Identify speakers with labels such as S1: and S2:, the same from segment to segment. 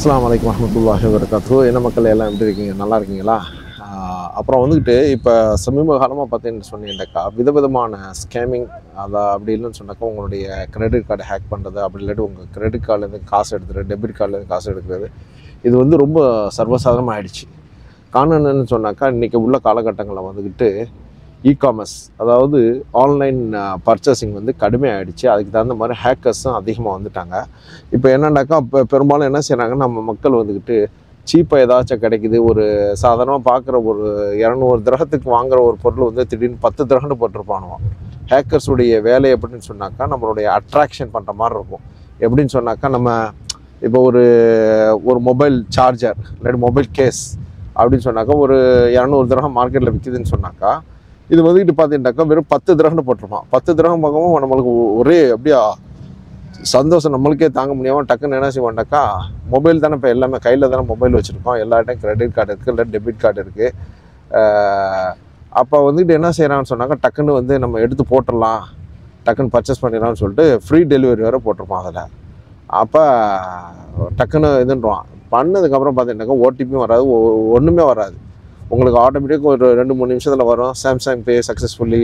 S1: அஸ்ஸலாமு அலைக்கும் வரமத்துல்லாஹி வரகாத்து என்ன மக்கள் எல்லாம் எப்படி இருக்கீங்க நல்லா இருக்கீங்களா ஆஹ் அப்புறம் வந்துக்கிட்டு இப்போ சமீப காலமாக பார்த்தீங்கன்னு சொன்னீங்கன்னாக்கா விதவிதமான ஸ்கேமிங் அதை அப்படி இல்லைன்னு சொன்னாக்கா உங்களுடைய கிரெடிட் கார்டை ஹேக் பண்ணுறது அப்படி இல்லாட்டி உங்கள் கிரெடிட் கார்டுலேருந்து காசு எடுத்துறது டெபிட் கார்டுலேருந்து காசு எடுக்கிறது இது வந்து ரொம்ப சர்வசாதாரணமாக ஆயிடுச்சு காரணம் என்னன்னு சொன்னாக்கா இன்றைக்கி உள்ள காலகட்டங்களில் வந்துக்கிட்டு இ காமர்ஸ் அதாவது ஆன்லைன் பர்ச்சேசிங் வந்து கடுமையாயிடுச்சு அதுக்கு தகுந்த மாதிரி ஹேக்கர்ஸும் அதிகமாக வந்துட்டாங்க இப்போ என்னன்னாக்கா இப்போ பெரும்பாலும் என்ன செய்கிறாங்க நம்ம மக்கள் வந்துக்கிட்டு சீப்பாக ஏதாச்சும் கிடைக்குது ஒரு சாதாரணமாக பார்க்குற ஒரு இரநூறு கிரகத்துக்கு வாங்குற ஒரு பொருள் வந்து திடீர்னு பத்து கிரகம்னு போட்டிருப்பானுவோம் ஹேக்கர்ஸுடைய வேலை எப்படின்னு சொன்னாக்கா நம்மளுடைய அட்ராக்ஷன் பண்ணுற மாதிரி இருக்கும் எப்படின்னு சொன்னாக்கா நம்ம இப்போ ஒரு ஒரு மொபைல் சார்ஜர் இல்லாட்டி மொபைல் கேஸ் அப்படின்னு சொன்னாக்கா ஒரு இரநூறு திரகம் மார்க்கெட்டில் விற்கிதுன்னு சொன்னாக்கா இது வந்துக்கிட்டு பார்த்தீங்கன்னாக்கா வெறும் பத்து திரகம்னு போட்டிருப்பான் பத்து திரகம் பார்க்கவும் நம்மளுக்கு ஒரே அப்படியே சந்தோஷம் நம்மளுக்கே தாங்க முடியாமல் டக்குன்னு என்ன செய்வோம்னாக்கா மொபைல் தானே இப்போ எல்லாமே கையில் தானே மொபைல் வச்சுருக்கோம் எல்லார்ட்டையும் கிரெடிட் கார்டு இருக்குது இல்லை டெபிட் கார்டு இருக்குது அப்போ வந்துட்டு என்ன செய்கிறான்னு சொன்னாக்கா டக்குன்னு வந்து நம்ம எடுத்து போட்டுடலாம் டக்குன்னு பர்ச்சேஸ் பண்ணிடலாம்னு சொல்லிட்டு ஃப்ரீ டெலிவரி வேறு போட்டிருப்போம் அதில் அப்போ டக்குன்னு இதுன்றான் பண்ணதுக்கப்புறம் பார்த்தீங்கன்னாக்கா ஓடிபியும் வராது ஒ- ஒன்றுமே வராது உங்களுக்கு ஆட்டோமேட்டிக்காக ஒரு ரெண்டு மூணு நிமிஷத்தில் வரும் Samsung Pay successfully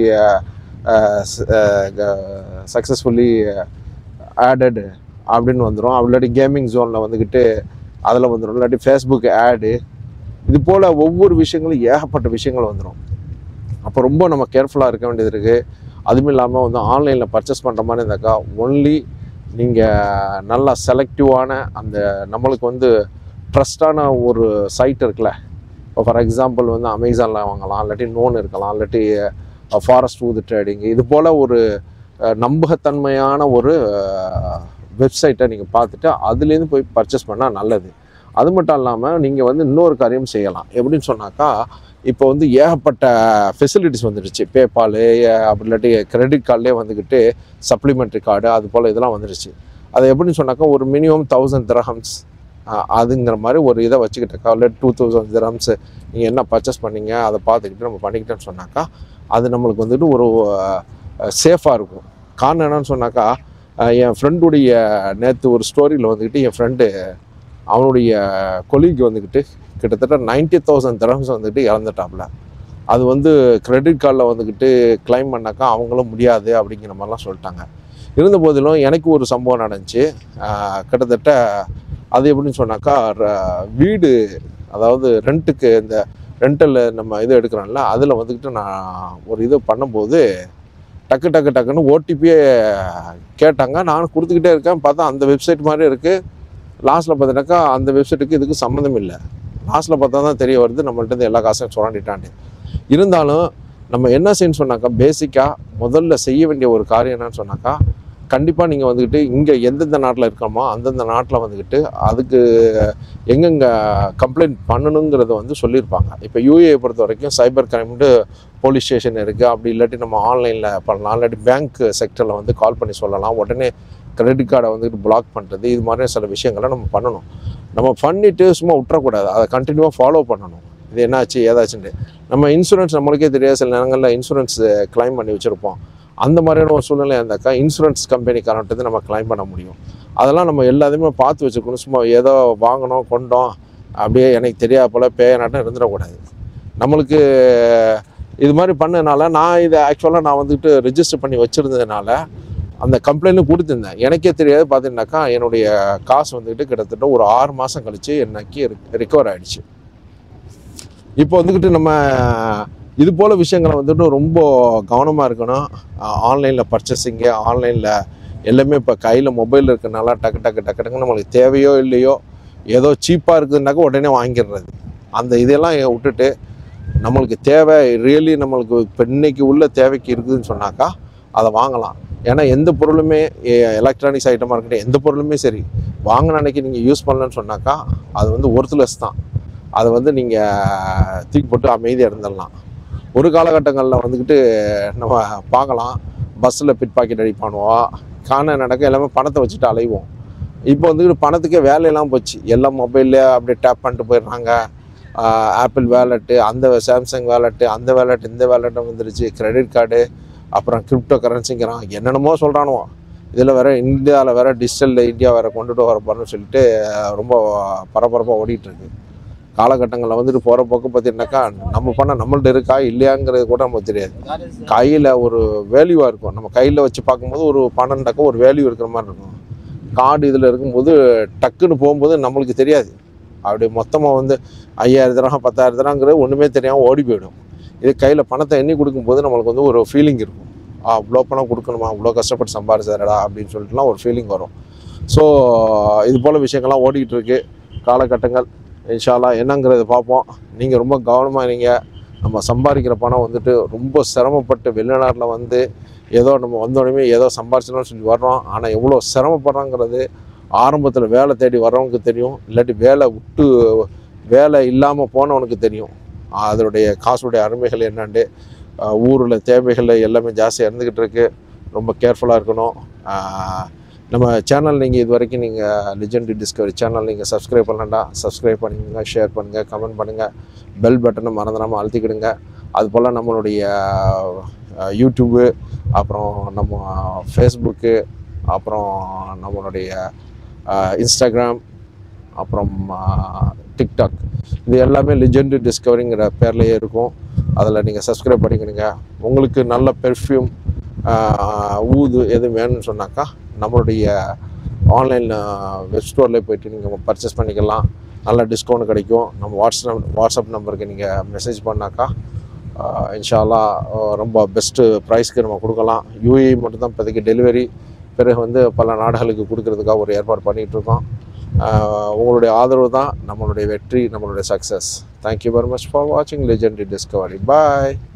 S1: successfully added அப்படின்னு வந்துடும் அப்படி இல்லாட்டி கேமிங் ஜோனில் வந்துக்கிட்டு அதில் வந்துடும் இல்லாட்டி ஃபேஸ்புக் ஆடு இது போல் ஒவ்வொரு விஷயங்களும் ஏகப்பட்ட விஷயங்கள் வந்துடும் அப்போ ரொம்ப நம்ம கேர்ஃபுல்லாக இருக்க வேண்டியது இருக்குது அதுவும் இல்லாமல் வந்து ஆன்லைனில் பர்ச்சேஸ் பண்ணுற மாதிரி இருந்தாக்கா ஒன்லி நீங்கள் நல்லா செலக்டிவான அந்த நம்மளுக்கு வந்து ட்ரஸ்டான ஒரு சைட் இருக்குல்ல இப்போ ஃபார் எக்ஸாம்பிள் வந்து அமேசானில் வாங்கலாம் இல்லாட்டி நோன் இருக்கலாம் இல்லாட்டி ஃபாரஸ்ட் ஊது ட்ரேடிங் இது போல் ஒரு அஹ், நம்பகத்தன்மையான ஒரு வெப்சைட்டை நீங்கள் பார்த்துட்டு அதுலேருந்து போய் பர்ச்சேஸ் பண்ணால் நல்லது அது மட்டும் இல்லாமல் நீங்கள் வந்து இன்னொரு காரியம் செய்யலாம் எப்படின்னு சொன்னாக்கா இப்போ வந்து ஏகப்பட்ட ஃபெசிலிட்டிஸ் வந்துடுச்சு பேபால் அப்படி இல்லாட்டி கிரெடிட் கார்ட்லேயே வந்துக்கிட்டு சப்ளிமெண்ட்ரி கார்டு அது போல் இதெல்லாம் வந்துடுச்சு அது எப்படின்னு சொன்னாக்கா ஒரு மினிமம் தௌசண்ட் திரஹம்ஸ் அதுங்கிற மாதிரி ஒரு இதை வச்சுக்கிட்டாக்கா இல்லை டூ தௌசண்ட் திரம்ஸ் நீங்கள் என்ன பர்ச்சேஸ் பண்ணீங்க அதை பார்த்துக்கிட்டு நம்ம பண்ணிக்கிட்டேன்னு சொன்னாக்கா அது நம்மளுக்கு வந்துட்டு ஒரு சேஃபாக இருக்கும் காரணம் என்னன்னு சொன்னாக்கா அஹ், என் ஃப்ரெண்டுடைய நேற்று ஒரு ஸ்டோரியில் வந்துக்கிட்டு என் ஃப்ரெண்டு அவனுடைய கொலீக் வந்துக்கிட்டு கிட்டத்தட்ட நைன்டி தௌசண்ட் திரம்ஸ் வந்துக்கிட்டு இறந்துட்டாப்புல அது வந்து கிரெடிட் கார்டில் வந்துக்கிட்டு கிளைம் பண்ணாக்கா அவங்களும் முடியாது அப்படிங்கிற மாதிரிலாம் சொல்லிட்டாங்க இருந்த போதிலும் எனக்கு ஒரு சம்பவம் நடந்துச்சு ஆஹ் கிட்டத்தட்ட அது எப்படின்னு சொன்னாக்கா ர- வீடு அதாவது ரெண்ட்டுக்கு இந்த ரெண்டல் நம்ம இது எடுக்கிறோம்ல அதில் வந்துக்கிட்டு நான் ஒரு இது பண்ணும்போது டக்கு டக்கு டக்குன்னு ஓடிபியே கேட்டாங்க நான் கொடுத்துக்கிட்டே இருக்கேன் பார்த்தா அந்த வெப்சைட் மாதிரி இருக்குது லாஸ்ட்டில் பார்த்தினாக்கா அந்த வெப்சைட்டுக்கு இதுக்கு சம்மந்தம் இல்லை லாஸ்ட்டில் பார்த்தா தான் தெரிய வருது நம்மள்ட்ட இருந்து எல்லா காசையும் சுரண்டிட்டான்ட்டு இருந்தாலும் நம்ம என்ன செய்யணும்னு சொன்னாக்கா பேசிக்காக முதல்ல செய்ய வேண்டிய ஒரு காரியம் என்னன்னு சொன்னாக்கா கண்டிப்பாக நீங்கள் வந்துக்கிட்டு இங்கே எந்தெந்த நாட்டில் இருக்கோமோ அந்தந்த நாட்டில் வந்துக்கிட்டு அதுக்கு எங்கெங்கே கம்ப்ளைண்ட் பண்ணணுங்கிறத வந்து சொல்லியிருப்பாங்க இப்போ யூஏ பொறுத்த வரைக்கும் சைபர் கிரைம்னு போலீஸ் ஸ்டேஷன் இருக்குது அப்படி இல்லாட்டி நம்ம ஆன்லைனில் பண்ணலாம் இல்லாட்டி பேங்க் செக்டரில் வந்து கால் பண்ணி சொல்லலாம் உடனே கிரெடிட் கார்டை வந்துட்டு பிளாக் பண்ணுறது இது மாதிரி சில விஷயங்களை நம்ம பண்ணணும் நம்ம பண்ணிவிட்டு சும்மா விட்டுறக்கூடாது அதை கண்டினியூவாக ஃபாலோ பண்ணணும் இது என்னாச்சு ஏதாச்சுன்ட்டு நம்ம இன்சூரன்ஸ் நம்மளுக்கே தெரியாது சில நேரங்களில் இன்சூரன்ஸ் கிளைம் பண்ணி வச்சுருப்போம் அந்த மாதிரியான ஒரு சூழ்நிலை இருந்தாக்கா இன்சூரன்ஸ் கம்பெனிக்காரன்ட்டு நம்ம கிளைம் பண்ண முடியும் அதெல்லாம் நம்ம எல்லாத்தையுமே பார்த்து வச்சுக்கணும் சும்மா ஏதோ வாங்கினோம் கொண்டோம் அப்படியே எனக்கு தெரியாத போல் பேயனாட்டம் இருந்துடக்கூடாது நம்மளுக்கு இது மாதிரி பண்ணதுனால நான் இதை ஆக்சுவலாக நான் வந்துட்டு ரெஜிஸ்டர் பண்ணி வச்சுருந்ததுனால அந்த கம்ப்ளைண்ட்டும் கொடுத்துருந்தேன் எனக்கே தெரியாது பார்த்தீங்கன்னாக்கா என்னுடைய காசு வந்துக்கிட்டு கிட்டத்தட்ட ஒரு ஆறு மாதம் கழித்து எனக்கு ரிகவர் ஆயிடுச்சு இப்போ வந்துக்கிட்டு நம்ம இது போல் விஷயங்களை வந்துட்டு ரொம்ப கவனமாக இருக்கணும் ஆன்லைனில் பர்ச்சேசிங்கு ஆன்லைனில் எல்லாமே இப்போ கையில் மொபைல் இருக்கனால டக்கு டக்கு டக்கு டக்குன்னு நம்மளுக்கு தேவையோ இல்லையோ ஏதோ சீப்பாக இருக்குதுனாக்கா உடனே வாங்கிடுறது அந்த இதெல்லாம் விட்டுட்டு நம்மளுக்கு தேவை ரியலி நம்மளுக்கு இப்போ இன்னைக்கு உள்ள தேவைக்கு இருக்குதுன்னு சொன்னாக்கா அதை வாங்கலாம் ஏன்னா எந்த பொருளுமே எலக்ட்ரானிக்ஸ் ஐட்டமாக இருக்கட்டும் எந்த பொருளுமே சரி வாங்கின அன்னைக்கு நீங்கள் யூஸ் பண்ணலன்னு சொன்னாக்கா அது வந்து ஒர்த்லெஸ் தான் அதை வந்து நீங்கள் தூக்கி போட்டு அமைதியாக இருந்துடலாம் ஒரு காலகட்டங்களில் வந்துக்கிட்டு நம்ம பார்க்கலாம் பஸ்ஸில் பிட் பாக்கெட் அடி பண்ணுவோம் காண நடக்க எல்லாமே பணத்தை வச்சுட்டு அலைவோம் இப்போ வந்துக்கிட்டு பணத்துக்கே வேலையெல்லாம் போச்சு எல்லாம் மொபைலில் அப்படியே டேப் பண்ணிட்டு போயிடுறாங்க ஆப்பிள் வேலெட்டு அந்த சாம்சங் வேலெட்டு அந்த வேலெட் இந்த வேலெட்டும் வந்துருச்சு கிரெடிட் கார்டு அப்புறம் கிரிப்டோ கரன்சிங்கிறான் என்னென்னமோ சொல்கிறானுவோ இதில் வேற இந்தியாவில் வேற டிஜிட்டலில் இந்தியா வேற கொண்டுட்டு வரப்பான்னு சொல்லிட்டு அஹ், ரொம்ப பரபரப்பாக ஓடிட்டு இருக்கு காலகட்டங்களில் வந்துட்டு போகிற போக்கு பார்த்தீங்கன்னாக்கா நம்ம பணம் நம்மள்ட்ட இருக்கா இல்லையாங்கிறது கூட நமக்கு தெரியாது கையில் ஒரு வேல்யூவாக இருக்கும் நம்ம கையில் வச்சு பார்க்கும்போது ஒரு பன்னெண்டாக்க ஒரு வேல்யூ இருக்கிற மாதிரி இருக்கும் கார்டு இதில் இருக்கும்போது டக்குன்னு போகும்போது நம்மளுக்கு தெரியாது அப்படி மொத்தமாக வந்து ஐயாயிரம் தரம் பத்தாயிரம் தரங்கிறது ஒன்றுமே தெரியாமல் ஓடி போயிடும் இது கையில் பணத்தை எண்ணி கொடுக்கும்போது நம்மளுக்கு வந்து ஒரு ஃபீலிங் இருக்கும் ஆ இவ்வளோ பணம் கொடுக்கணுமா இவ்வளோ கஷ்டப்பட்டு சம்பாரிச்சாரடா அப்படின்னு சொல்லிட்டுலாம் ஒரு ஃபீலிங் வரும் ஸோ இது போல் விஷயங்கள்லாம் ஓடிக்கிட்டு இருக்கு காலகட்டங்கள் இன்ஷால்லா என்னங்கிறத பார்ப்போம் நீங்கள் ரொம்ப கவனமாக இருங்க நம்ம சம்பாதிக்கிற பணம் வந்துட்டு ரொம்ப சிரமப்பட்டு வெளிநாட்டில் வந்து ஏதோ நம்ம வந்தோடனே ஏதோ சம்பாரிச்சணும்னு சொல்லி வர்றோம் ஆனால் எவ்வளோ சிரமப்படுறோங்கிறது ஆரம்பத்தில் வேலை தேடி வர்றவனுக்கு தெரியும் இல்லாட்டி வேலை விட்டு வேலை இல்லாமல் போனவனுக்கு தெரியும் அதனுடைய காசுடைய அருமைகள் என்னண்டு ஊரில் தேவைகள் எல்லாமே ஜாஸ்தியாக இருந்துக்கிட்டு இருக்கு ரொம்ப கேர்ஃபுல்லாக இருக்கணும் ஆஹ் நம்ம சேனல் நீங்கள் இது வரைக்கும் நீங்கள் லிஜெண்டி டிஸ்கவரி சேனல் நீங்கள் சப்ஸ்கிரைப் பண்ணலண்டா சப்ஸ்கிரைப் பண்ணுங்க ஷேர் பண்ணுங்கள் கமெண்ட் பண்ணுங்கள் பெல் பட்டனை மறந்துடாமல் அழுத்திக்கிடுங்க அது போல் நம்மளுடைய அஹ், யூடியூபு அப்புறம் நம்ம ஃபேஸ்புக்கு அப்புறம் நம்மளுடைய அஹ், இன்ஸ்டாகிராம் அப்புறம் அஹ், டிக்டாக் இது எல்லாமே லிஜெண்டு டிஸ்கவரிங்கிற பேர்லேயே இருக்கும் அதில் நீங்கள் சப்ஸ்கிரைப் பண்ணிக்கிடுங்க உங்களுக்கு நல்ல பெர்ஃப்யூம் ஊது எது வேணும்னு சொன்னாக்கா நம்மளுடைய ஆன்லைன் வெப் ஸ்டோரில் போயிட்டு நீங்கள் பர்ச்சேஸ் பண்ணிக்கலாம் நல்ல டிஸ்கவுண்ட் கிடைக்கும் நம்ம வாட்ஸ்அப் வாட்ஸ்அப் நம்பருக்கு நீங்கள் மெசேஜ் பண்ணாக்கா ஆஹ் இன்ஷால்லா ஆஹ் ரொம்ப பெஸ்ட்டு ப்ரைஸ்க்கு நம்ம கொடுக்கலாம் யூஏ மட்டும்தான் இப்போதைக்கு டெலிவரி பிறகு வந்து பல நாடுகளுக்கு கொடுக்கறதுக்காக ஒரு ஏற்பாடு பண்ணிகிட்டு இருக்கோம் ஆஹ் உங்களுடைய ஆதரவு தான் நம்மளுடைய வெற்றி நம்மளுடைய success thank you very much for வாட்சிங் லெஜெண்டரி டிஸ்கவரி பாய்